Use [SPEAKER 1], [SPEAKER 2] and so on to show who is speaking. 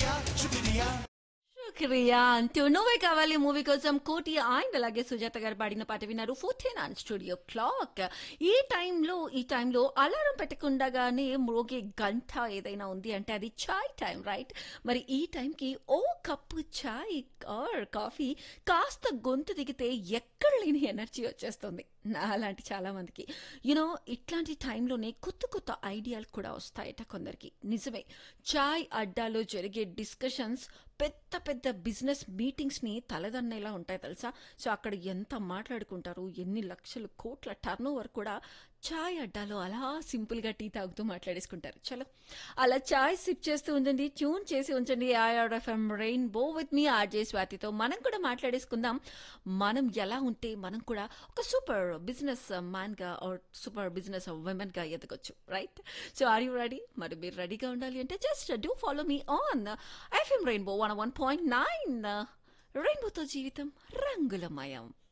[SPEAKER 1] శుక్రియా అంటూ నువ్వే కావాలి మూవీ కోసం కోటి అండ్ అలాగే సుజాత గారు పాడిన పాట విన్నారు ఫోర్టీన్ ఆన్ స్టూడియో క్లాక్ ఈ టైంలో ఈ టైంలో అలారం పెట్టకుండానే మోగే గంట ఏదైనా ఉంది అంటే అది చాయ్ టైం రైట్ మరి ఈ టైంకి ఓ కప్పు చాయ్ ఆర్ కాఫీ కాస్త గొంతు దిగితే ఎక్కడ లేని ఎనర్జీ వచ్చేస్తుంది నా అలాంటి చాలా మందికి యూనో ఇట్లాంటి టైంలోనే కొత్త కొత్త ఐడియాలు కూడా వస్తాయట కొందరికి నిజమే చాయ్ అడ్డాలో జరిగే డిస్కషన్స్ పెద్ద పెద్ద బిజినెస్ మీటింగ్స్ని తలదన్నేలా ఉంటాయి తెలుసా సో అక్కడ ఎంత మాట్లాడుకుంటారు ఎన్ని లక్షలు కోట్ల టర్న్ ఓవర్ కూడా చాయ్ అడ్డాలో అలా సింపుల్గా టీ తాగుతూ మాట్లాడేసుకుంటారు చలో అలా చాయ్ సిప్ చేస్తూ ఉండండి ట్యూన్ చేసి ఉంచండి IRFM rainbow with me RJ స్వాతితో మనం కూడా మాట్లాడేసుకుందాం మనం ఎలా ఉంటే మనం కూడా ఒక సూపర్ బిజినెస్ మ్యాన్గా ఆర్ సూపర్ బిజినెస్ ఉమెన్గా ఎదగొచ్చు right so are you ready మరి మీరు రెడీగా ఉండాలి అంటే just do follow me on FM rainbow one one point nine రెయిన్బోతో జీవితం రంగులమయం